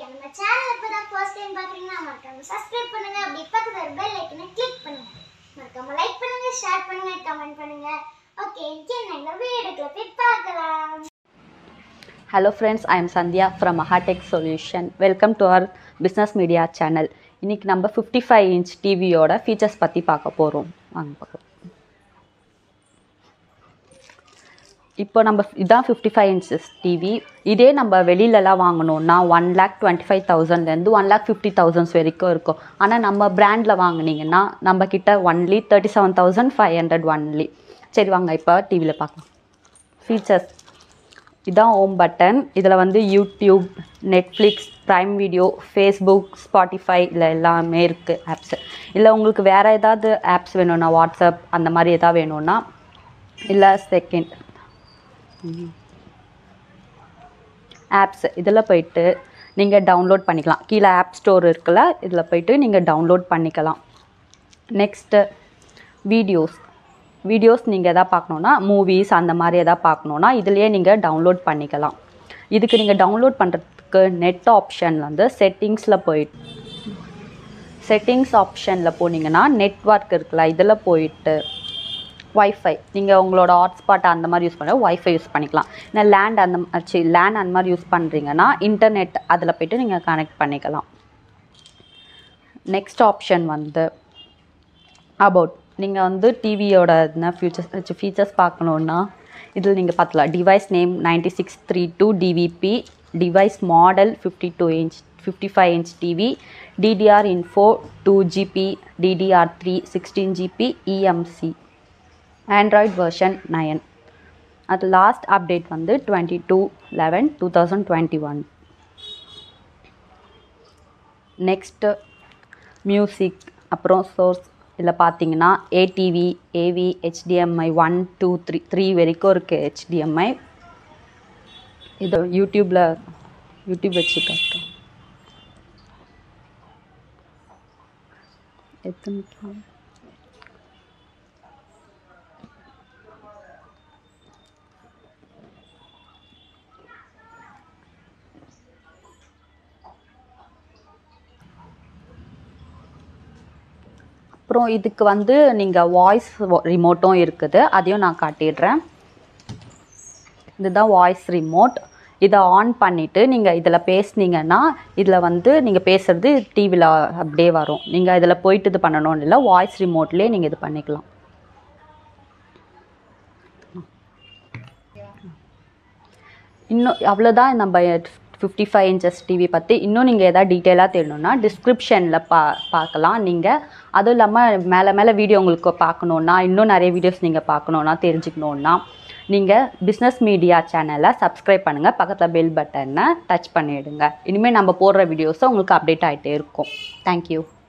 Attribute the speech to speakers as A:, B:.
A: நம்ம சேனல் இப்பதான் first time பாக்குறீங்கன்னா மறக்காம சப்ஸ்கிரைப் பண்ணுங்க அப்படி பக்கத்துல ஒரு பெல் ஐக்கனை கிளிக் பண்ணுங்க மறக்காம லைக் பண்ணுங்க ஷேர் பண்ணுங்க கமெண்ட் பண்ணுங்க ஓகே என்ன வீடியோக்குள்ள போய் பார்க்கலாம்
B: Hello friends, I am Sandhya from Mahatech Solution. Welcome to our business media channel. இன்னைக்கு நம்ம 55 ஃபைவ் இன்ச் டிவியோட ஃபீச்சர்ஸ் பற்றி பார்க்க போகிறோம் வாங்க பார்க்கலாம் இப்போ நம்ம இதான் ஃபிஃப்டி ஃபைவ் இன்ச்சஸ் டிவி இதே நம்ம வெளியிலலாம் வாங்கணும்னா ஒன் லேக் டுவெண்ட்டி ஃபைவ் தௌசண்ட்லேருந்து ஒன் லேக் ஃபிஃப்டி தௌசண்ட்ஸ் வரைக்கும் இருக்கும் ஆனால் நம்ம பிராண்டில் வாங்குனீங்கன்னா நம்ம கிட்ட only thirty seven thousand five hundred only சரி வாங்க இப்போ டிவியில் பார்க்கலாம் ஃபீச்சர்ஸ் இதான் ஹோம் பட்டன் இதில் வந்து YouTube Netflix Prime video Facebook Spotify இல்லை எல்லாமே இருக்குது ஆப்ஸு இல்லை உங்களுக்கு வேறு ஏதாவது ஆப்ஸ் வேணும்னா வாட்ஸ்அப் அந்த மாதிரி எதாவது வேணும்னா இல்லை செகண்ட் ஆப்ஸ் இதில் போயிட்டு நீங்கள் டவுன்லோட் பண்ணிக்கலாம் கீழே ஆப் ஸ்டோர் இருக்குல்ல இதில் போயிட்டு நீங்கள் டவுன்லோட் பண்ணிக்கலாம் நெக்ஸ்ட்டு வீடியோஸ் வீடியோஸ் நீங்கள் எதாவது பார்க்கணுன்னா மூவிஸ் அந்த மாதிரி எதாவது பார்க்கணுன்னா இதுலேயே நீங்கள் டவுன்லோட் பண்ணிக்கலாம் இதுக்கு நீங்கள் டவுன்லோட் பண்ணுறதுக்கு நெட் ஆப்ஷன் வந்து செட்டிங்ஸில் போயிட்டு செட்டிங்ஸ் ஆப்ஷனில் போனீங்கன்னா நெட்ஒர்க் இருக்குல்ல இதில் போயிட்டு வைஃபை நீங்கள் உங்களோட ஹாட்ஸ்பாட் அந்த மாதிரி யூஸ் பண்ண வைஃபை யூஸ் பண்ணிக்கலாம் இல்லை லேண்ட் அந்த சி லேண்ட் அந்த மாதிரி யூஸ் பண்ணுறீங்கன்னா இன்டர்நெட் அதில் போய்ட்டு நீங்கள் கனெக்ட் பண்ணிக்கலாம் நெக்ஸ்ட் ஆப்ஷன் வந்து அபவுட் நீங்கள் வந்து டிவியோட என்ன ஃபியூச்சர்ஸ் ஃபீச்சர்ஸ் பார்க்கணுன்னா இதில் நீங்கள் பார்த்துக்கலாம் device name ninety six three two TVP device model fifty two inch fifty five inch TV DDR info two GB DDR three sixteen GB EMC Android version nine அது last update வந்து twenty two eleven two thousand twenty one next music அப்புறம் source இதில் பார்த்தீங்கன்னா ATV AV HDMI one two three three வரைக்கும் இருக்குது HDMI இது யூடியூப்பில் YouTube வச்சு காட்டுறோம் எத்தனை அப்புறம் இதுக்கு வந்து நீங்கள் வாய்ஸ் ரிமோட்டும் இருக்குது அதையும் நான் காட்டிடுறேன் இதுதான் வாய்ஸ் ரிமோட் இதை ஆன் பண்ணிவிட்டு நீங்கள் இதில் பேசுனீங்கன்னா இதில் வந்து நீங்கள் பேசுகிறது டிவியில் அப்படியே வரும் நீங்கள் இதில் போயிட்டு இது பண்ணணும்னு இல்லை வாய்ஸ் ரிமோட்லேயே நீங்கள் இது பண்ணிக்கலாம் இன்னும் அவ்வளோதான் நம்ம ஃபிஃப்டி ஃபைவ் இன்ச்சஸ் டிவி பற்றி இன்னும் நீங்கள் எதாவது டீட்டெயிலாக தெரியணுன்னா டிஸ்கிரிப்ஷனில் பா பார்க்கலாம் நீங்கள் அதுவும் இல்லாமல் மேலே மேலே வீடியோ உங்களுக்கு பார்க்கணுன்னா இன்னும் நிறைய வீடியோஸ் நீங்கள் பார்க்கணுன்னா தெரிஞ்சுக்கணுன்னா நீங்கள் பிஸ்னஸ் மீடியா சேனலை சப்ஸ்கிரைப் பண்ணுங்கள் பக்கத்தில் பெல் பட்டனை டச் பண்ணிவிடுங்க இனிமேல் நம்ம போடுற வீடியோஸும் உங்களுக்கு அப்டேட் ஆகிட்டே இருக்கும் தேங்க்யூ